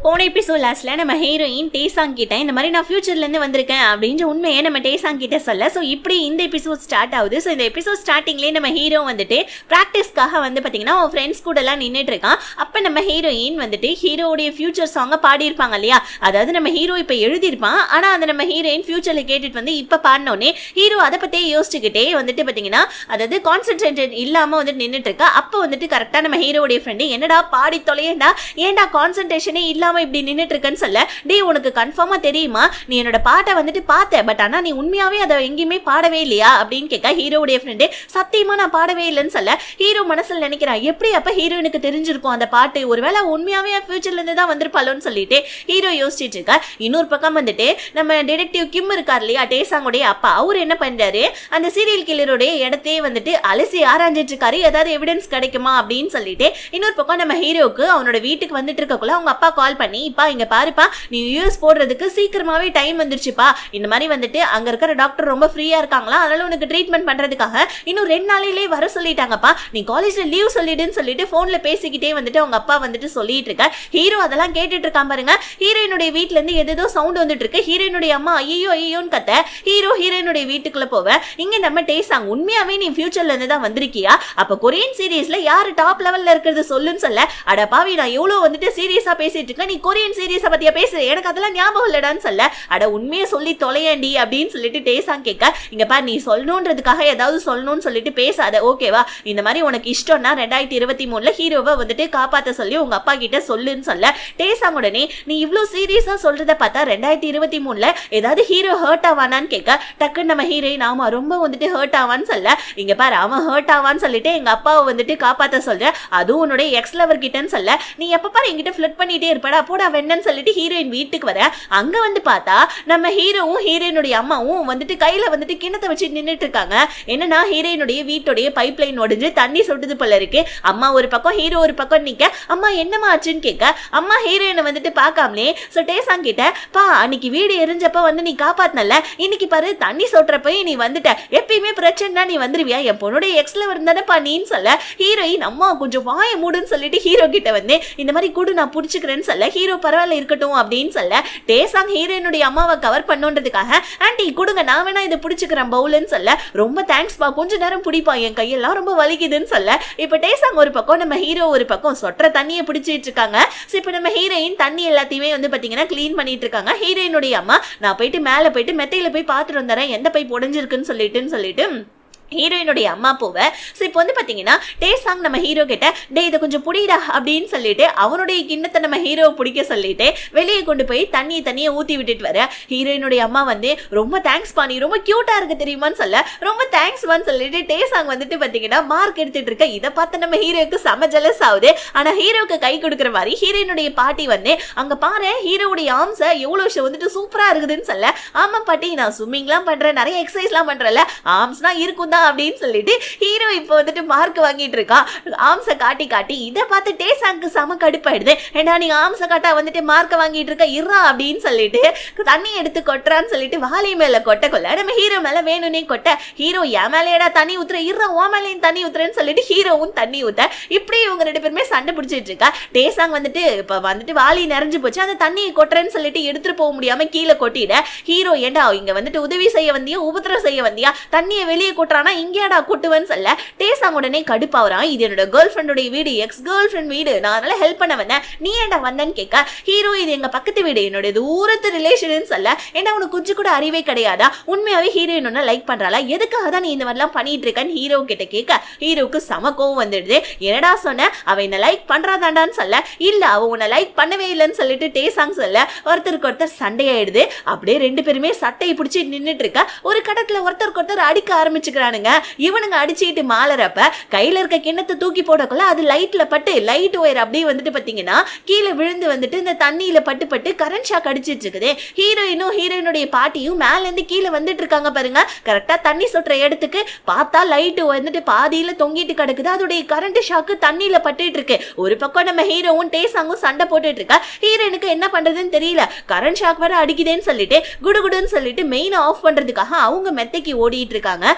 போன எபிசோட் லாஸ்ட்ல நம்ம ஹீரோயின் டேசாங் கிட்ட இந்த மாதிரி நான் ஃபியூச்சர்ல இருந்து வந்திருக்கேன் அப்படின்ற உண்மையை நம்ம டேசாங் கிட்ட சொல்ல ஸோ இப்படி இந்த எபிசோட் ஸ்டார்ட் ஆகுது ஸோ இந்த எபிசோட் ஸ்டார்டிங்லேயே நம்ம ஹீரோ வந்துட்டு ப்ராக்டிஸ்க்காக வந்து பார்த்தீங்கன்னா அவன் ஃப்ரெண்ட்ஸ் கூட எல்லாம் நின்றுட்டு இருக்கான் அப்போ நம்ம ஹீரோயின் வந்துட்டு ஹீரோடைய ஃபியூச்சர் சாங்கை பாடியிருப்பாங்க இல்லையா அதாவது நம்ம ஹீரோ இப்போ எழுதியிருப்பான் ஆனால் அந்த நம்ம ஹீரோயின் ஃபியூச்சரில் கேட்டுட்டு வந்து இப்போ பாடினோடனே ஹீரோ அதை பற்றியே யோசிச்சுக்கிட்டே வந்துட்டு பார்த்தீங்கன்னா அதாவது கான்சென்ட்ரேட்டட் இல்லாமல் வந்துட்டு நின்றுட்டு இருக்கா அப்போ வந்துட்டு கரெக்டாக நம்ம ஹீரோடைய ஃப்ரெண்டு என்னடா பாடி தொலையேண்டா ஏன்டா கான்சென்ட்ரேஷனே இல்லாமல் இப்படி நின்றுட்டு இருக்கேன்னு சொல்ல டேய் உனக்கு கன்ஃபார்மாக தெரியுமா நீ என்னோட பாட்டை வந்துட்டு பார்த்த பட் ஆனால் நீ உண்மையாகவே அதை எங்கேயுமே பாடவே இல்லையா அப்படின்னு கேட்க ஹீரோவுடைய ஃப்ரெண்டு சத்தியமாக நான் பாடவே இல்லைன்னு சொல்ல ஹீரோ மனசில் நினைக்கிறான் எப்படி அப்போ ஹீரோயினுக்கு தெரிஞ்சிருக்கும் அந்த பாட்டு ஒருவேளை உண்மையாகவே ஃபியூச்சர்லேருந்து தான் வந்திருப்பாளோன்னு சொல்லிட்டு ஹீரோ யோசிச்சுட்டு இருக்கா இன்னொரு பக்கம் வந்துட்டு நம்ம டிடெக்டிவ் கிம் இருக்கார் இல்லையா டேசாங்குடைய அப்பா அவர் என்ன பண்றாரு அந்த சீரியல் கில்லருடைய இடத்தையே வந்துட்டு அலசி ஆராய்ஞ்சிட்டு இருக்காரு ஏதாவது எவிடன்ஸ் கிடைக்குமா அப்படின்னு சொல்லிட்டு இன்னொரு பக்கம் நம்ம ஹீரோவுக்கு அவனோட வீட்டுக்கு வந்துட்டு இருக்கக்குள்ள அவங்க அப்பா கால் பண்ணி இப்பா இங்க பாருப்பா நீ யூஎஸ் போடுறதுக்கு சீக்கிரமாவே டைம் வந்துருச்சுப்பா இந்த மாதிரி வந்துட்டு அங்க இருக்கிற டாக்டர் ரொம்ப ஃப்ரீயா இருக்காங்களா அதனால உனக்கு ட்ரீட்மெண்ட் பண்றதுக்காக இன்னும் ரெண்டு நாளையிலே வர சொல்லிட்டாங்கப்பா நீ காலேஜ்ல லீவ் சொல்லிடுன்னு சொல்லிட்டு போன்ல பேசிக்கிட்டே வந்துட்டு அவங்க அப்பா வந்துட்டு சொல்லிட்டு இருக்க ஹீரோ அதெல்லாம் கேட்டுட்டு இருக்கான் பாருங்க ஹீரோயினுடைய வீட்ல இருந்து ஏதோ சவுண்ட் வந்துட்டு இருக்கு ஹீரோயினுடைய அம்மா ஐயோ ஐயோன்னு கத்த ஹீரோ ஹீரோயினுடைய வீட்டுக்குள்ள போவ இங்க நம்ம டேசாங் உண்மையாவே நீ ஃபியூச்சர்ல இருந்து தான் வந்திருக்கியா அப்ப கொரியன் சீரியஸ்ல யாரு டாப் லெவல்ல இருக்கிறது சொல்லுன்னு சொல்ல அட பாவி நான் எவ்வளவு வந்துட்டு சீரியஸா பேசிட்டு இருக்கேன் நீ கொரியன் சீரியஸா பத்தியா பேசு எனக்கு அதெல்லாம் ஞாபகம் இல்லடான்னு சொல்ல அட உண்மையை சொல்லி தொலையண்டி அப்படின்னு சொல்லிட்டு டேசாங் கேட்க இங்க பாரு நீ சொல்லணுன்றதுக்காக ஏதாவது சொல்லணும்னு சொல்லிட்டு பேசாத ஓகேவா இந்த மாதிரி உனக்கு இஷ்டம்னா ரெண்டாயிரத்தி இருபத்தி மூணுல ஹீரோவை வந்துட்டு காப்பாத்த சொல்லி உங்க அப்பா கிட்ட சொல்லுன்னு சொல்ல டேசாங் உடனே நீ இவ்ளோ சீரியஸா சொல்றத பார்த்தா ரெண்டாயிரத்தி இருபத்தி மூணுல ஏதாவது ஹீரோ ஹர்ட் ஆவானான்னு கேட்க டக்குன்னு நம்ம ஹீரோயின் ஆமா ரொம்ப வந்துட்டு ஹர்ட் ஆவான்னு சொல்ல இங்க பாரு அவன் ஹர்ட் ஆவான்னு சொல்லிட்டு எங்க அப்பாவை வந்துட்டு காப்பாத்த சொல்ற அதுவும் உன்னுடைய எக்ஸ் லவர் கிட்டன்னு சொல்ல நீ எப்ப பாரு என்கிட்ட ஃபிளட் பண்ணிட்டே இருப்படா போடா வெண்ணன்னு சொல்லிட்டு ஹீரோயின் வீட்டுக்கு வர அங்க வந்து பார்த்தா நம்ம ஹீரோவும் ஹீரோயினுடைய அம்மாவும் வந்துட்டு கையில வந்துட்டு கிணத்தை வச்சு நின்னுட்டு இருக்காங்க என்னன்னா ஹீரோயினுடைய வீட்டுடைய பைப் லைன் உடைஞ்சு தண்ணி சொட்டுது போல இருக்கு அம்மா ஒரு பக்கம் ஹீரோ ஒரு பக்கம் நிக்க அம்மா என்னம்மா ஆச்சுன்னு கேட்க அம்மா ஹீரோயினை வந்துட்டு பார்க்காமலே ஸோ டேசாங் கிட்ட பா அன்னைக்கு வீடு எரிஞ்சப்ப வந்து நீ காப்பாத்தினல இன்னைக்கு பாரு தண்ணி சொட்டுறப்ப நீ வந்துட்ட எப்பயுமே பிரச்சனைனா நீ வந்துருவியா என் பொண்ணுடைய எக்ஸ்ல இருந்தானப்பா நீன்னு சொல்ல ஹீரோயின் அம்மா கொஞ்சம் வாய மூடுன்னு சொல்லிட்டு ஹீரோ கிட்ட வந்து இந்த மாதிரி கூடு நான் பிடிச்சிக்கிறேன்னு சொல்ல ஹீரோ பரவாயில்ல இருக்கட்டும் அப்படின்னு சொல்ல டேசாங் ஹீரோயினுடைய அம்மாவை கவர் பண்ணுன்றதுக்காக ஆண்டி கொடுங்க நான் வேணா இதை பிடிச்சிக்கிறேன் பவுலுன்னு சொல்ல ரொம்ப தேங்க்ஸ்ப்பா கொஞ்ச நேரம் பிடிப்பா என் கையெல்லாம் ரொம்ப வலிக்குதுன்னு சொல்ல இப்போ டேசாங் ஒரு பக்கம் நம்ம ஹீரோ ஒரு பக்கம் சொட்டுற தண்ணியை பிடிச்சிட்டு இருக்காங்க ஸோ இப்போ நம்ம ஹீரோயின் தண்ணி எல்லாத்தையுமே வந்து பார்த்தீங்கன்னா க்ளீன் பண்ணிட்டு இருக்காங்க ஹீரோயினுடைய அம்மா நான் போயிட்டு மேலே போயிட்டு மெத்தையில போய் பார்த்துட்டு வந்துடுறேன் எந்த பைப் உடஞ்சிருக்குன்னு சொல்லிட்டுன்னு சொல்லிட்டு ஹீரோயினுடைய அம்மா போவ ஸோ இப்போ வந்து பார்த்தீங்கன்னா டேசாங் நம்ம ஹீரோ கிட்ட டே இதை கொஞ்சம் புடிடா அப்படின்னு சொல்லிட்டு அவனுடைய கிண்ணத்தை நம்ம ஹீரோவை பிடிக்க சொல்லிட்டு வெளியே கொண்டு போய் தண்ணி தண்ணியை ஊற்றி விட்டுட்டு வர ஹீரோயினுடைய அம்மா வந்து ரொம்ப தேங்க்ஸ் பண்ணி ரொம்ப க்யூட்டாக இருக்கு தெரியுமான்னு சொல்ல ரொம்ப தேங்க்ஸ்மான்னு சொல்லிட்டு டேசாங் வந்துட்டு பார்த்தீங்கன்னா மார்க் எடுத்துட்டு இருக்க இதை பார்த்து நம்ம ஹீரோவுக்கு செம ஜெலஸ் ஆகுது ஆனால் ஹீரோவுக்கு கை கொடுக்குற மாதிரி ஹீரோயினுடைய பாட்டி வந்து அங்கே பாரு ஹீரோவுடைய ஆம்ஸை எவ்வளோ வந்துட்டு சூப்பராக இருக்குதுன்னு சொல்ல ஆமாம் பாட்டி நான் ஸ்விம்மிங்லாம் பண்ணுறேன் நிறைய எக்ஸசைஸ்லாம் பண்ணுறேன்ல ஆம்ஸ்னா இருக்கும் தான் அப்படின்னு சொல்லிட்டு ஹீரோ இப்போ வந்துட்டு மார்க் வாங்கிட்டு இருக்கான் ஆம்ஸை காட்டி காட்டி இதை பார்த்து டேசாங்க்கு செம கடுப்பாயிடுது ஏன்னா நீ ஆம்ஸை காட்டா வந்துட்டு மார்க்கை வாங்கிட்டு இருக்க இறா அப்படின்னு சொல்லிட்டு தண்ணி எடுத்து கொட்டுறான்னு சொல்லிட்டு வாலி மேல கொட்ட கொள்ள நம்ம ஹீரோ மேல வேணும்னே கொட்ட ஹீரோ என் மேலேடா தண்ணி ஊத்துற இறா ஓ மேலேயும் தண்ணி ஊத்துறேன்னு சொல்லிட்டு ஹீரோவும் தண்ணி ஊத்த இப்படி இவங்க ரெண்டு பேருமே சண்டை பிடிச்சிட்டு இருக்கா டேசாங் வந்துட்டு இப்போ வந்துட்டு வாலி நிறைஞ்சு போச்சு அந்த தண்ணியை கொட்டுறேன்னு சொல்லிட்டு எடுத்துட்டு போக முடியாம கீழே கொட்டிட ஹீரோ ஏண்டா இங்க வந்துட்டு உதவி செய்ய வந்தியா உபத்திரம் செய்ய வந்தியா தண்ணியை வெளியே கொட்டுறானா இங்கேடா கொட்டுவேன்னு சொல்ல டேசாங் உடனே கடுப்பாவறான் இது என்னோட கேர்ள் ஃப்ரெண்டோட வீடு எக்ஸ் கேர்ள் ஃப்ரெண்ட் வீடு நான் அதனால ஹெல்ப் பண்ண வந்தேன் நீ ஏன்டா வந்தேன்னு கேட்க ஹீரோ இது எங்க பக்கத்து வீடு என்னோட தூரத்து ரிலேஷன் சொல்ல ஏன்னா உனக்கு கொஞ்சம் கூட அறிவே கிடையாதா உண்மையாவே ஹீரோயின் ஒன்று லைக் பண்றாளா எதுக்காக தான் நீ இந்த மாதிரிலாம் பண்ணிட்டு இருக்கன்னு ஹீரோ கிட்ட கேட்க ஹீரோவுக்கு சம கோவம் வந்துடுது என்னடா சொன்ன அவ என்ன லைக் பண்றாதாண்டான்னு சொல்ல இல்ல அவ உன்னை லைக் பண்ணவே இல்லைன்னு சொல்லிட்டு டேசாங் சொல்ல ஒருத்தருக்கு ஒருத்தர் சண்டையாயிடுது அப்படியே ரெண்டு பேருமே சட்டையை பிடிச்சி நின்றுட்டு இருக்க ஒரு கடத்துல ஒருத்தருக்கு ஒருத்தர் அடிக்க ஆரம்பிச்சுக்கிறானுங்க இவனுங்க அடிச்சுட்டு மாலறப்ப கையில இருக்க கிண்ணத்தை தூக்கி போடக்குள்ள அது லைட்ல பட்டு லைட் ஒயர் அப்படியே வந்துட்டு பாத்தீங்கன்னா கீழே விழுந்து வந்துட்டு இந்த தண்ணியில பட்டு பட்டு கரண்ட் ஷாக் அடிச்சிட்டு இருக்குது ஹீரோயினும் ஹீரோயினுடைய பாட்டியும் மேல இருந்து கீழே வந்துட்டு இருக்காங்க பாருங்க கரெக்டா தண்ணி சொட்டுற இடத்துக்கு பார்த்தா லைட் வந்துட்டு பாதியில தொங்கிட்டு கிடக்குது அதோடைய கரண்ட் ஷாக்கு தண்ணியில பட்டுட்டு இருக்கு ஒரு பக்கம் நம்ம ஹீரோவும் டேசாங்கும் சண்டை போட்டுட்டு இருக்கா ஹீரோயினுக்கு என்ன பண்றதுன்னு தெரியல கரண்ட் ஷாக் வேற அடிக்குதேன்னு சொல்லிட்டு குடுகுடுன்னு சொல்லிட்டு மெயின் ஆஃப் பண்றதுக்காக அவங்க மெத்தைக்கு ஓடிட்டு இருக்காங்க இங்க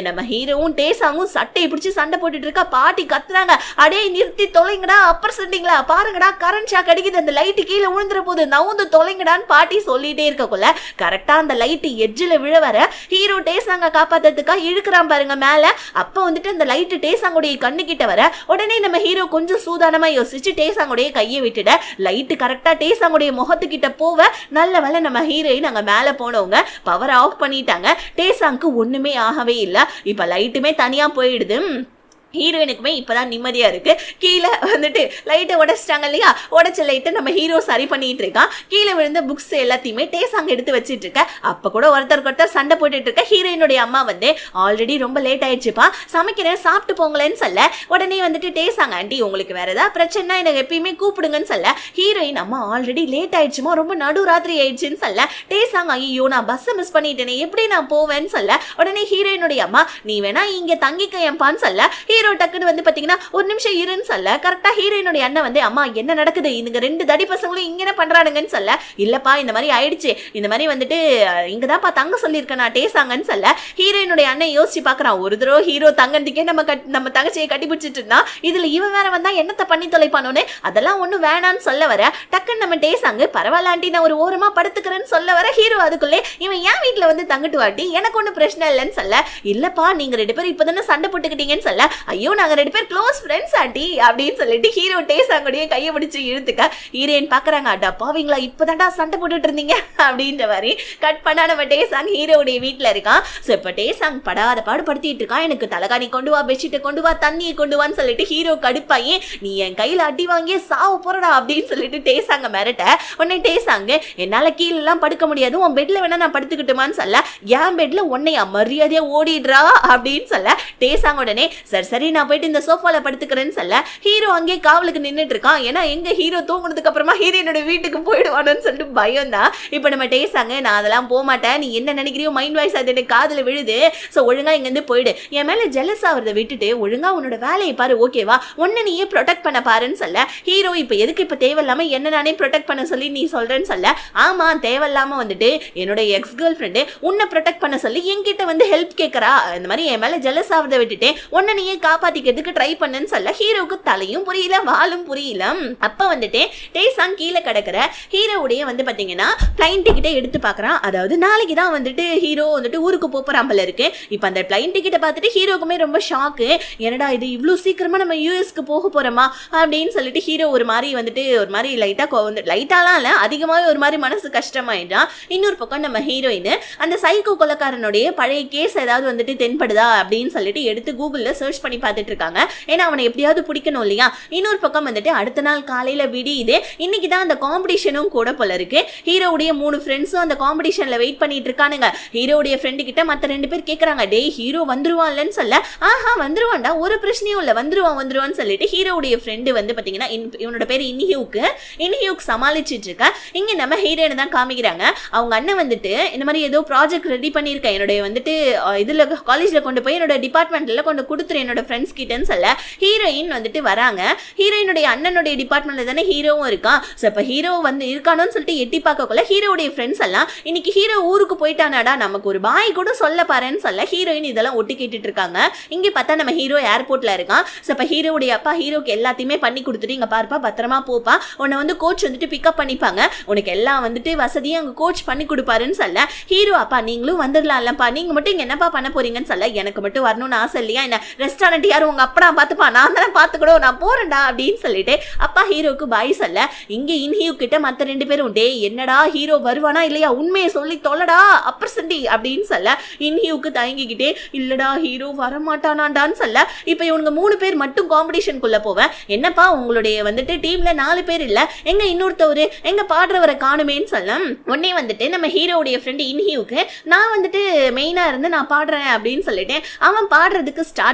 நம்ம ஹீரோவும் டேசாவும் சட்டையை பிடிச்சி சண்டை போட்டுட்டு இருக்கா பாட்டி கத்துறாங்க அடே நிறுத்தி தொலைங்கடா அப்பர் சண்டிங்களா பாருங்கடா கரண்ட் ஷாக் அடிக்குது அந்த லைட்டு கீழே விழுந்துற போது நவுந்து தொலைங்கடான்னு பாட்டி சொல்லிட்டே இருக்கக்குள்ள கரெக்டா அந்த லைட்டு எட்ஜில் விழ வர ஹீரோ டேசாங்க காப்பாத்துறதுக்கா இழுக்கிறான் பாருங்க மேல அப்ப வந்துட்டு அந்த லைட்டு டேசாங்குடைய கண்ணு கிட்ட வர உடனே நம்ம ஹீரோ கொஞ்சம் சூதானமா யோசிச்சு டேசாங்குடைய கையை விட்டுட லைட்டு கரெக்டா டேசாங்குடைய முகத்துக்கிட்ட போவ நல்ல வேளை நம்ம ஹீரோயின் அங்க மேல போனவங்க பவர் ஆஃப் பண்ணிட்டாங்க டேசாங்க்கு ஒண்ணுமே ஆகவே இல்லை இப்ப லைட்டுமே தனியா போயிடுது ம். ஹீரோயினுக்குமே இப்பதான் நிம்மதியா இருக்கு கீழே வந்துட்டு லைட்டை உடைச்சிட்டாங்க இல்லையா உடைச்ச லைட்டை நம்ம ஹீரோ சரி பண்ணிட்டு இருக்கான் கீழே விழுந்த புக்ஸ் எல்லாத்தையுமே டேசாங்க எடுத்து வச்சிட்டு இருக்க அப்ப கூட ஒருத்தருக்கு ஒருத்தர் சண்டை போட்டுட்டு இருக்க ஹீரோயினுடைய அம்மா வந்து ஆல்ரெடி ரொம்ப லேட் ஆயிடுச்சுப்பா சமைக்கிறேன் சாப்பிட்டு போங்களேன்னு சொல்ல உடனே வந்துட்டு டேசாங்க ஆண்டி உங்களுக்கு வேற ஏதாவது பிரச்சனை எனக்கு எப்பயுமே கூப்பிடுங்கன்னு சொல்ல ஹீரோயின் அம்மா ஆல்ரெடி லேட் ஆயிடுச்சுமா ரொம்ப நடு ராத்திரி ஆயிடுச்சுன்னு சொல்ல டேசாங்க ஐயோ நான் பஸ்ஸை மிஸ் பண்ணிட்டேனே எப்படி நான் போவேன்னு சொல்ல உடனே ஹீரோயினுடைய அம்மா நீ வேணா இங்க தங்கிக்க என்பான்னு சொல்ல ஹீரோ டக்குன்னு வந்து பாத்தீங்கன்னா ஒரு நிமிஷம் இருன்னு சொல்ல கரெக்டா ஹீரோயினுடைய அண்ணன் வந்து அம்மா என்ன நடக்குது இதுங்க ரெண்டு தடி பசங்களும் இங்க என்ன பண்றானுங்கன்னு சொல்ல இல்லப்பா இந்த மாதிரி ஆயிடுச்சு இந்த மாதிரி வந்துட்டு அஹ், இங்கதான்ப்பா தங்க சொல்லியிருக்கேன் நான் டேசாங்கன்னு சொல்ல ஹீரோயினுடைய அண்ணன் யோசிச்சு பாக்குறான் ஒரு தடவை ஹீரோ தங்கறதுக்கே நம்ம கட் நம்ம தங்கச்சியை கட்டி பிடிச்சிட்டு இருந்தா இதுல இவன் வேற வந்தா என்னத்தை பண்ணி தொலைப்பானோன்னு அதெல்லாம் ஒண்ணும் வேணான்னு சொல்ல வர டக்குன்னு நம்ம டேசாங்க பரவாயில்ல ஆண்டி நான் ஒரு ஓரமா படுத்துக்கிறேன்னு சொல்ல வர ஹீரோ அதுக்குள்ளே இவன் ஏன் வீட்ல வந்து தங்கிட்டு வாட்டி எனக்கு ஒன்றும் பிரச்சனை இல்லைன்னு சொல்ல இல்லப்பா நீங்க ரெண்டு பேரும் இப்பதானே சண்டை போட்டுக்கிட்டீங்கன்னு சொல்ல ஐயோ நாங்க ரெண்டு பேர் க்ளோஸ் ஃப்ரெண்ட்ஸ் ஆண்டி அப்படின்னு சொல்லிட்டு ஹீரோ டேசாங்குடைய கையை பிடிச்சு இழுத்துக்க ஹீரோயின் பாக்குறாங்க அடா பாவீங்களா இப்பதான்டா சண்டை போட்டுட்டு இருந்தீங்க அப்படின்ற மாதிரி கட் பண்ணா நம்ம டேசாங் ஹீரோவுடைய வீட்ல இருக்கான் ஸோ இப்போ டேசாங் படாத பாடு படுத்திட்டு இருக்கான் எனக்கு தலகாணி கொண்டு வா பெட்ஷீட்டை கொண்டு வா தண்ணியை கொண்டு வான்னு சொல்லிட்டு ஹீரோ கடுப்பாயி நீ என் கையில அடி வாங்கியே சாவு போறடா அப்படின்னு சொல்லிட்டு டேசாங்க மிரட்ட உடனே டேசாங்க என்னால கீழெல்லாம் படுக்க முடியாது உன் பெட்ல வேணா நான் படுத்துக்கிட்டுமான்னு சொல்ல என் பெட்ல உன்னையா மரியாதையா ஓடிடுறா அப்படின்னு சொல்ல டேசாங்க உடனே சரி சரி நான் போயிட்டு இந்த சோஃபால படுத்துக்கிறேன்னு சொல்ல ஹீரோ அங்கே காவலுக்கு நின்னுட்டு இருக்கான் ஏன்னா எங்க ஹீரோ தூங்குனதுக்கு அப்புறமா ஹீரோயினோட வீட்டுக்கு போயிடுவானோன்னு சொல்லிட்டு பயம் தான் இப்போ நம்ம டேசாங்க நான் அதெல்லாம் போக மாட்டேன் நீ என்ன நினைக்கிறியோ மைண்ட் வாய்ஸ் அது எனக்கு காதுல விழுது ஸோ ஒழுங்கா இங்கேருந்து போயிடு என் மேல ஜெலஸ் ஆகிறத விட்டுட்டு ஒழுங்கா உன்னோட வேலையை பாரு ஓகேவா உன்னை நீயே ப்ரொடெக்ட் பண்ண பாருன்னு சொல்ல ஹீரோ இப்போ எதுக்கு இப்போ தேவையில்லாம என்ன நானே ப்ரொடெக்ட் பண்ண சொல்லி நீ சொல்றேன்னு சொல்ல ஆமா தேவையில்லாம வந்துட்டு என்னோட எக்ஸ் கேர்ள் ஃப்ரெண்டு உன்னை ப்ரொடெக்ட் பண்ண சொல்லி என்கிட்ட வந்து ஹெல்ப் கேட்கறா இந்த மாதிரி என் மேல ஜெலஸ் ஆகிறத விட்டுட்டு உன்னை நீயே காப்பாத்திக்கிறதுக்கு ட்ரை பண்ணுன்னு சொல்ல ஹீரோவுக்கு தலையும் புரியல வாலும் புரியல அப்ப வந்துட்டு டேசாங் கீழே கிடக்குற ஹீரோவுடைய வந்து பாத்தீங்கன்னா பிளைன் டிக்கெட்டை எடுத்து பார்க்கறான் அதாவது நாளைக்கு தான் வந்துட்டு ஹீரோ வந்துட்டு ஊருக்கு போறான் போல இருக்கு இப்போ அந்த பிளைன் டிக்கெட்டை பார்த்துட்டு ஹீரோக்குமே ரொம்ப ஷாக்கு என்னடா இது இவ்வளோ சீக்கிரமா நம்ம யூஎஸ்க்கு போக போறோமா அப்படின்னு சொல்லிட்டு ஹீரோ ஒரு மாதிரி வந்துட்டு ஒரு மாதிரி லைட்டா வந்து லைட்டாலாம் இல்லை அதிகமாகவே ஒரு மாதிரி மனசு கஷ்டமாயிட்டான் இன்னொரு பக்கம் நம்ம ஹீரோயின் அந்த சைக்கோ கொலைக்காரனுடைய பழைய கேஸ் ஏதாவது வந்துட்டு தென்படுதா அப்படின்னு சொல்லிட்டு எடுத்து கூகுளில் சர்ச் பண்ணி பார்த்துட்டு இருக்காங்க ஏன்னா அவனை எப்படியாவது பிடிக்கணும் இல்லையா இன்னொரு பக்கம் வந்துட்டு அடுத்த நாள் காலையில விடியுது இன்னைக்கு தான் அந்த காம்படிஷனும் கூட போல இருக்கு ஹீரோவுடைய மூணு ஃப்ரெண்ட்ஸும் அந்த காம்படிஷன்ல வெயிட் பண்ணிட்டு இருக்கானுங்க ஹீரோவுடைய ஃப்ரெண்டு கிட்ட மத்த ரெண்டு பேர் கேக்குறாங்க டேய் ஹீரோ வந்துருவான்லன்னு சொல்ல ஆஹா வந்துருவான்டா ஒரு பிரச்சனையும் இல்ல வந்துருவான் வந்துருவான்னு சொல்லிட்டு ஹீரோவுடைய ஃப்ரெண்டு வந்து பாத்தீங்கன்னா இன்- இவனோட பேர் இன்ஹியூக்கு இன்ஹியூக் சமாளிச்சிட்டு இருக்க இங்க நம்ம ஹீரோயினை தான் காமிக்கிறாங்க அவங்க அண்ணன் வந்துட்டு இந்த மாதிரி ஏதோ ப்ராஜெக்ட் ரெடி பண்ணியிருக்கேன் என்னுடைய வந்துட்டு அஹ், இதுல காலேஜ்ல கொண்டு போய் என்னோட டிபார்ட்மெண்ட்ல கொண்டு கொடுத்துரு என்னோட ஃப்ரெண்ட்ஸ் கிட்டன்னு சொல்ல ஹீரோயின் வந்துட்டு வராங்க ஹீரோயினுடைய அண்ணனுடைய டிபார்ட்மெண்ட்ல தானே ஹீரோவும் இருக்கான் ஸோ இப்போ ஹீரோ வந்து இருக்கானோன்னு சொல்லிட்டு எட்டி பார்க்கக்குள்ள ஹீரோவுடைய ஃப்ரெண்ட்ஸ் எல்லாம் இன்னைக்கு ஹீரோ ஊருக்கு போயிட்டானாடா நமக்கு ஒரு பாய் கூட சொல்ல பாருன்னு சொல்ல ஹீரோயின் இதெல்லாம் ஒட்டி கேட்டுட்டு இருக்காங்க இங்கே பார்த்தா நம்ம ஹீரோ ஏர்போர்ட்ல இருக்கான் ஸோ இப்போ ஹீரோவுடைய அப்பா ஹீரோக்கு எல்லாத்தையுமே பண்ணி கொடுத்துட்டு இங்க பாருப்பா பத்திரமா போப்பா உன்னை வந்து கோச் வந்துட்டு பிக்கப் பண்ணிப்பாங்க உனக்கு எல்லாம் வந்துட்டு வசதியும் அங்கே கோச் பண்ணி கொடுப்பாருன்னு சொல்ல ஹீரோ அப்பா நீங்களும் வந்துடலாம்லப்பா நீங்க மட்டும் இங்க என்னப்பா பண்ண போறீங்கன்னு சொல்ல எனக்கு மட்டும் வரணும்னு ஆசை இல்லையா என்ன ரெஸ்டாரண்ட் யாரும் உங்க அப்படா பார்த்துப்பா நான் தானே பார்த்துக்கூட நான் போறேன்டா அப்படின்னு சொல்லிட்டு அப்பா ஹீரோக்கு பாய் சொல்ல இங்க இன்ஹியூ கிட்ட மத்த ரெண்டு பேரும் டேய் என்னடா ஹீரோ வருவானா இல்லையா உண்மையை சொல்லி தொல்லடா அப்பர் சண்டி அப்படின்னு சொல்ல இன்ஹியூக்கு தயங்கிக்கிட்டே இல்லடா ஹீரோ வரமாட்டானாண்டான்னு சொல்ல இப்போ இவனுங்க மூணு பேர் மட்டும் காம்படிஷனுக்குள்ள போவேன் என்னப்பா உங்களுடைய வந்துட்டு டீம்ல நாலு பேர் இல்ல எங்க இன்னொருத்தவரு எங்க பாடுறவரை காணுமேன்னு சொல்ல உடனே வந்துட்டு நம்ம ஹீரோவுடைய ஃப்ரெண்டு இன்ஹியூக்கு நான் வந்துட்டு மெயினா இருந்து நான் பாடுறேன் அப்படின்னு சொல்லிட்டு அவன் பாடுறதுக்கு ஸ்டார்ட் பண்றான்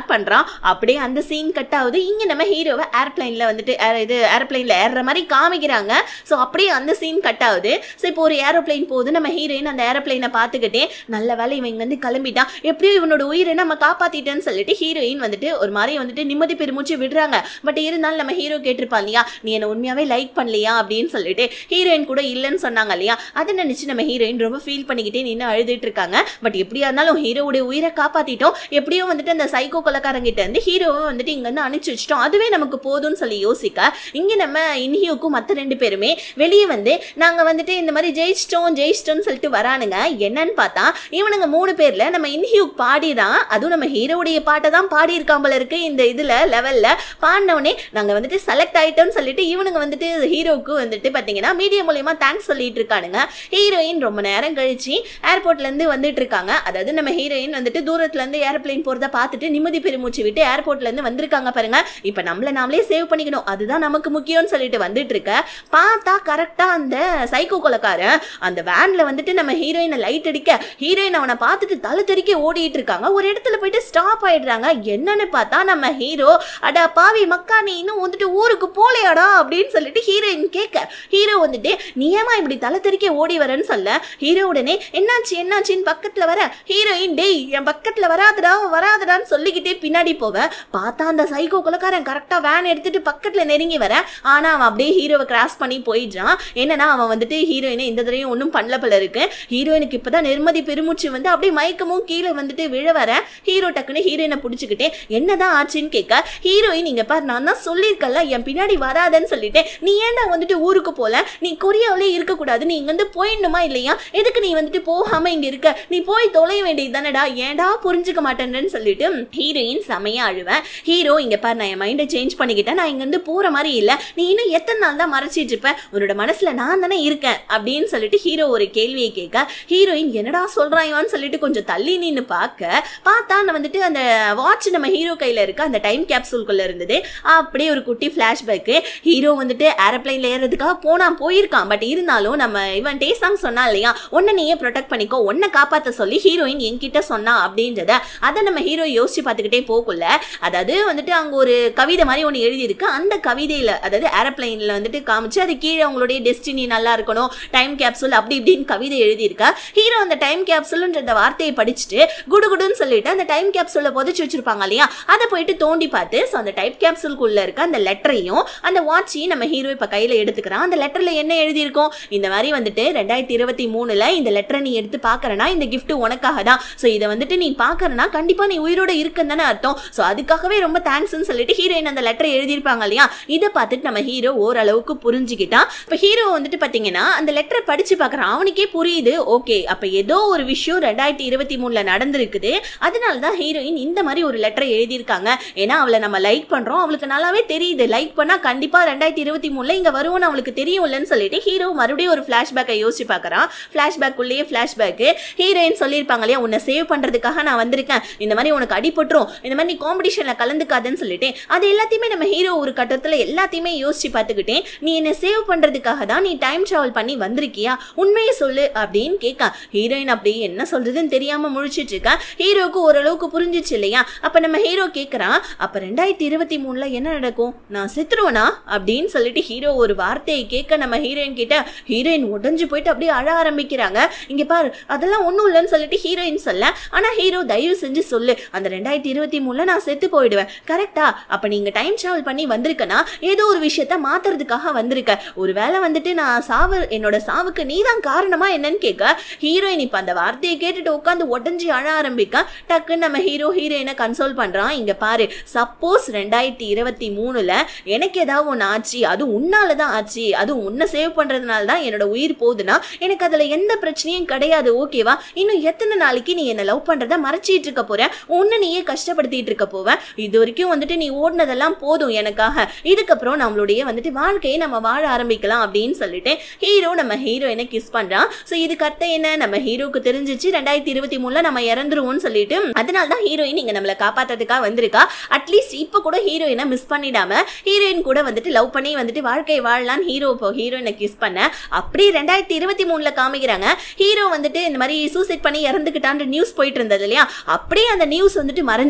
அப்படியே அந்த சீன் கட் ஆகுது இங்க நம்ம ஹீரோவை ஏர்பிளைன்ல வந்துட்டு air- இது ஏரோப்ளைன்ல ஏறுற மாதிரி காமிக்கிறாங்க ஸோ அப்படியே அந்த சீன் கட் ஆகுது ஸோ இப்போ ஒரு ஏரோப்ளைன் போகுது நம்ம ஹீரோயின் அந்த ஏரோப்ளைனை பார்த்துக்கிட்டே நல்ல வேலை இவன் வந்து கிளம்பிட்டான் எப்படியோ இவனோட உயிரை நம்ம காப்பாத்திட்டேன்னு சொல்லிட்டு ஹீரோயின் வந்துட்டு ஒரு மாதிரி வந்துட்டு நிம்மதி பெருமூச்சு விடுறாங்க பட் இருந்தாலும் நம்ம ஹீரோ கேட்டிருப்பான் இல்லையா நீ என்ன உண்மையாவே லைக் பண்ணலையா அப்படின்னு சொல்லிட்டு ஹீரோயின் கூட இல்லைன்னு சொன்னாங்க இல்லையா அதை நினைச்சு நம்ம ஹீரோயின் ரொம்ப ஃபீல் பண்ணிக்கிட்டே நின்று அழுதுட்டு இருக்காங்க பட் எப்படியா இருந்தாலும் ஹீரோவுடைய உயிரை காப்பாத்திட்டோம் எப்படியோ வந்துட்டு அந்த சைக்கோ கொலக்காரங்கிட்ட இருந்து ஹீரோவை வந்துட்டு இங்க இருந்து அனுப்பிச்சு வச்சிட்டோம் அதுவே நமக்கு போதும்னு சொல்லி யோசிக்க இங்க நம்ம இன்ஹியோக்கும் மற்ற ரெண்டு பேருமே வெளியே வந்து நாங்க வந்துட்டு இந்த மாதிரி ஜெயிச்சிட்டோம் ஜெயிச்சிட்டோம்னு சொல்லிட்டு வரானுங்க என்னன்னு பார்த்தா இவனுங்க மூணு பேர்ல நம்ம இன்ஹியூக் பாடிதான் அதுவும் நம்ம ஹீரோவுடைய பாட்டை தான் பாடி இருக்கான் போல இருக்கு இந்த இதுல லெவல்ல பாடினவனே நாங்க வந்துட்டு செலக்ட் ஆயிட்டோம்னு சொல்லிட்டு இவனுங்க வந்துட்டு ஹீரோவுக்கு வந்துட்டு பாத்தீங்கன்னா மீடியா மூலியமா தேங்க்ஸ் சொல்லிட்டு இருக்கானுங்க ஹீரோயின் ரொம்ப நேரம் கழிச்சு ஏர்போர்ட்ல இருந்து வந்துட்டு இருக்காங்க அதாவது நம்ம ஹீரோயின் வந்துட்டு தூரத்துல இருந்து ஏர்பிளைன் போறத பார்த்துட்டு நிம்மதி பெருமூச்சு விட்டு ஏர்போர்ட்ல இருந்து வந்திருக்காங்க பாருங்க இப்ப நம்மள நாமளே சேவ் பண்ணிக்கணும் அதுதான் நமக்கு முக்கியம்னு சொல்லிட்டு வந்துட்டு இருக்க பார்த்தா கரெக்டா அந்த சைக்கோ கொலக்காரன் அந்த வேன்ல வந்துட்டு நம்ம ஹீரோயினை லைட் அடிக்க ஹீரோயின் அவனை பார்த்துட்டு தலை தெறிக்க ஓடிட்டு இருக்காங்க ஒரு இடத்துல போயிட்டு ஸ்டாப் ஆயிடுறாங்க என்னன்னு பார்த்தா நம்ம ஹீரோ அடா பாவி மக்கா நீ இன்னும் வந்துட்டு ஊருக்கு போலையாடா அப்படின்னு சொல்லிட்டு ஹீரோயின் கேட்க ஹீரோ வந்துட்டு நீ ஏமா இப்படி தலை தெறிக்க ஓடி வரேன்னு சொல்ல ஹீரோ உடனே என்னாச்சு என்னாச்சுன்னு பக்கத்துல வர ஹீரோயின் டேய் என் பக்கத்துல வராதடா வராதடான்னு சொல்லிக்கிட்டே பின்னாடி போவ பார்த்தா அந்த சைக்கோ கொலக்காரன் கரெக்டா வேன் எடுத்துட்டு பக்கத்துல நெருங்கி வர ஆனா அவன் அப்படியே ஹீரோவை கிராஸ் பண்ணி போயிடுறான் என்னன்னா அவன் வந்துட்டு ஹீரோயினை இந்த தடவையும் ஒன்றும் பண்ணல போல இருக்கு ஹீரோயினுக்கு இப்பதான் நிர்மதி பெருமூச்சு வந்து அப்படியே மயக்கமும் கீழே வந்துட்டு விழ வர ஹீரோ டக்குன்னு ஹீரோயினை பிடிச்சிக்கிட்டே என்னதான் ஆச்சுன்னு கேட்க ஹீரோயின் இங்க பாரு நான் தான் சொல்லியிருக்கல என் பின்னாடி வராதன்னு சொல்லிட்டேன் நீ ஏன்டா வந்துட்டு ஊருக்கு போல நீ கொரியாவிலே இருக்கக்கூடாது நீ இங்க வந்து போயிடணுமா இல்லையா எதுக்கு நீ வந்துட்டு போகாம இங்க இருக்க நீ போய் தொலைய வேண்டியது தானடா ஏன்டா புரிஞ்சுக்க மாட்டேன்னு சொல்லிட்டு ஹீரோயின் செமையா அழுவேன் ஹீரோ இங்க பாரு நான் என் மைண்டை சேஞ்ச் பண்ணிக்கிட்டேன் நான் இங்க இருந்து போற மாதிரி இல்ல நீ இன்னும் எத்தனை நாள் தான் மறைச்சிட்டு இருப்ப உன்னோட மனசுல நான் தானே இருக்கேன் அப்படின்னு சொல்லிட்டு ஹீரோ ஒரு கேள்வியை கேட்க ஹீரோயின் என்னடா சொல்றாயான்னு சொல்லிட்டு கொஞ்சம் தள்ளி நின்னு பார்க்க பார்த்தா நான் வந்துட்டு அந்த வாட்ச் நம்ம ஹீரோ கையில இருக்க அந்த டைம் கேப்சூல்குள்ள இருந்தது அப்படியே ஒரு குட்டி ஃபிளாஷ்பேக்கு ஹீரோ வந்துட்டு ஏரோப்ளைன்ல ஏறதுக்காக போனா போயிருக்கான் பட் இருந்தாலும் நம்ம இவன் டேசாங் சொன்னா இல்லையா உன்னை நீயே ப்ரொடெக்ட் பண்ணிக்கோ உன்னை காப்பாத்த சொல்லி ஹீரோயின் என்கிட்ட சொன்னா அப்படின்றத அதை நம்ம ஹீரோ யோசிச்சு பார்த்துக்கிட்டே போக்குள்ள அதாவது வந்துட்டு அங்க ஒரு கவிதை மாதிரி ஒன்று எழுதியிருக்கு அந்த கவிதையில அதாவது ஏரோப்ளைன்ல வந்துட்டு காமிச்சு அது கீழே உங்களுடைய டெஸ்டினி நல்லா இருக்கணும் டைம் கேப்சூல் அப்படி இப்படின்னு கவிதை எழுதியிருக்கா ஹீரோ அந்த டைம் கேப்சூல்ன்ற அந்த வார்த்தையை படிச்சுட்டு குடுகுடுன்னு சொல்லிட்டு அந்த டைம் கேப்சூலை புதைச்சு வச்சிருப்பாங்க இல்லையா அதை போயிட்டு தோண்டி பார்த்து ஸோ அந்த டைப் கேப்சூலுக்குள்ள இருக்க அந்த லெட்டரையும் அந்த வாட்சையும் நம்ம ஹீரோ இப்போ கையில் எடுத்துக்கிறான் அந்த லெட்டர்ல என்ன எழுதியிருக்கோம் இந்த மாதிரி வந்துட்டு ரெண்டாயிரத்தி இருபத்தி மூணுல இந்த லெட்டரை நீ எடுத்து பார்க்கறனா இந்த gift உனக்காக தான் ஸோ இதை வந்துட்டு நீ பார்க்கறனா கண்டிப்பா நீ உயிரோட இருக்குன்னு தானே அர்த்தம் ஸோ அதுக்காகவே ரொம்ப தேங்க்ஸ்னு சொல்லிட்டு ஹீரோயின் அந்த லெட்டரை எழுதியிருப்பாங்க இல்லையா இதை பார்த்துட்டு நம்ம ஹீரோ ஓரளவுக்கு புரிஞ்சுக்கிட்டான் இப்போ ஹீரோ வந்துட்டு பார்த்தீங்கன்னா அந்த லெட்டரை படிச்சு பார்க்குறான் அவனுக்கே புரியுது ஓகே அப்போ ஏதோ ஒரு விஷயம் ரெண்டாயிரத்தி இருபத்தி மூணுல நடந்திருக்குது அதனால தான் ஹீரோயின் இந்த மாதிரி ஒரு லெட்டரை எழுதியிருக்காங்க ஏன்னா அவளை நம்ம லைக் பண்றோம் அவளுக்கு நல்லாவே தெரியுது லைக் பண்ணா கண்டிப்பா ரெண்டாயிரத்தி இருபத்தி மூணுல இங்க வருவோம்னு அவளுக்கு தெரியும்லன்னு சொல்லிட்டு ஹீரோ மறுபடியும் ஒரு ஃபிளாஷ்பேக்கை யோசிச்சு பார்க்கறான் ஃபிளாஷ்பேக் உள்ளேயே ஃபிளாஷ்பேக்கு ஹீரோயின் சொல்லியிருப்பாங்க இல்லையா உன்னை சேவ் பண்றதுக்காக நான் வந்திருக்கேன் இந்த மாதிரி உனக்கு அடிபட்டுரும் இந்த மாதிரி நீ காம்படிஷன்ல கலந்துக்காதுன்னு சொல்லிட்டு அது எல்லாத்தையுமே நம்ம ஹீரோ ஒரு கட்டத்துல எல்லாத்தையுமே யோசிச்சு பார்த்துக்கிட்டேன் நீ என்னை சேவ் பண்றதுக்காக தான் நீ டைம் டிராவல் பண்ணி வந்திருக்கியா உண்மையை சொல்லு அப்படின்னு கேட்க ஹீரோயின் அப்படியே என்ன சொல்றதுன்னு தெரியாம முழிச்சிட்டு இருக்கா ஹீரோக்கு ஓரளவுக்கு புரிஞ்சிச்சு இல்லையா அப்ப நம்ம ஹீரோ கேக்குறான் அப்ப ரெண்டாயிரத்தி இருபத்தி மூணுல என்ன நடக்கும் நான் செத்துருவனா அப்படின்னு சொல்லிட்டு ஹீரோ ஒரு வார்த்தையை கேட்க நம்ம ஹீரோயின் கிட்ட ஹீரோயின் உடஞ்சு போயிட்டு அப்படியே அழ ஆரம்பிக்கிறாங்க இங்க பாரு அதெல்லாம் ஒண்ணும் இல்லைன்னு சொல்லிட்டு ஹீரோயின் சொல்ல ஆனா ஹீரோ தயவு செஞ்சு சொல்லு அந்த ரெண்டாயிரத்தி இருபத்தி மூணுல நான் செத்து போயிடுவேன் கரெக்டா அப்ப நீங்க டைம் டிராவல் பண்ணி வந்திருக்கனா ஏதோ ஒரு விஷயத்த மாத்துறதுக்காக வந்திருக்க ஒருவேளை வந்துட்டு நான் சாவு என்னோட சாவுக்கு நீதான் காரணமா என்னன்னு கேட்க ஹீரோயின் இப்ப அந்த வார்த்தையை கேட்டுட்டு உட்காந்து உடஞ்சி அழ ஆரம்பிக்க டக்குன்னு நம்ம ஹீரோ ஹீரோயினை கன்சோல் பண்றான் இங்க பாரு சப்போஸ் ரெண்டாயிரத்தி இருபத்தி மூணுல எனக்கு ஏதாவது ஒன்று ஆச்சு அது உன்னால தான் ஆச்சு அது உன்னை சேவ் பண்றதுனால தான் என்னோட உயிர் போகுதுன்னா எனக்கு அதுல எந்த பிரச்சனையும் கிடையாது ஓகேவா இன்னும் எத்தனை நாளைக்கு நீ என்ன லவ் பண்றத மறைச்சிட்டு இருக்க போற உன்னை நீயே கஷ்டப்படுத்திட்டு இருக்க போவ இது வரைக்கும் வந்துட்டு நீ ஓடினதெல்லாம் போதும் எனக்காக இதுக்கப்புறம் நம்மளுடைய வந்துட்டு வாழ்க்கையை நம்ம வாழ ஆரம்பிக்கலாம் அப்படின்னு சொல்லிட்டு ஹீரோ நம்ம ஹீரோயினை கிஸ் பண்றான் ஸோ இதுக்கு அர்த்தம் என்ன நம்ம ஹீரோக்கு தெரிஞ்சிச்சு ரெண்டாயிரத்தி இருபத்தி மூணுல நம்ம இறந்துருவோம்னு சொல்லிட்டு அதனால தான் ஹீரோயின் இங்க நம்மளை காப்பாத்துறதுக்காக வந்திருக்கா அட்லீஸ்ட் இப்போ கூட ஹீரோயினை மிஸ் பண்ணிடாம ஹீரோயின் கூட வந்துட்டு லவ் பண்ணி வந்துட்டு வாழ்க்கை வாழலான்னு ஹீரோ இப்போ ஹீரோயினை கிஸ் பண்ண அப்படியே ரெண்டாயிரத்தி இருபத்தி மூணுல காமிக்கிறாங்க ஹீரோ வந்துட்டு இந்த மாதிரி சூசைட் பண்ணி இறந்துக்கிட்டான்ற நியூஸ் போயிட்டு இருந்தது இல்லையா அப்படியே அந்த நியூஸ் வந்துட்டு மறைஞ்சு போய்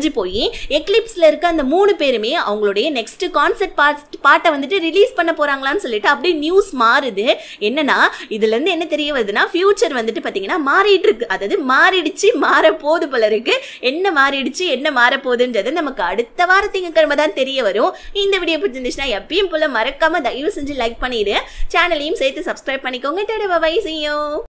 எக்லிப்ஸ்ல இருக்க அந்த மூணு பேருமே அவங்களுடைய நெக்ஸ்ட் கான்செப்ட் பார்ட் பாட்டை வந்துட்டு ரிலீஸ் பண்ண போறாங்களான்னு சொல்லிட்டு அப்படியே நியூஸ் மாறுது என்னன்னா இதுல இருந்து என்ன தெரிய வருதுன்னா ஃபியூச்சர் வந்துட்டு பாத்தீங்கன்னா மாறிட்டு இருக்கு அதாவது மாறிடுச்சு மாற போகுது போல இருக்கு என்ன மாறிடுச்சு என்ன மாற போகுதுன்றது நமக்கு அடுத்த வார திங்கக்கிழமை தான் தெரிய வரும் இந்த வீடியோ பிடிச்சிருந்துச்சுன்னா எப்பயும் போல மறக்காம தயவு செஞ்சு லைக் பண்ணிடு சேனலையும் சேர்த்து சப்ஸ்கிரைப் பண்ணிக்கோங்க டேடா பை செய்யும்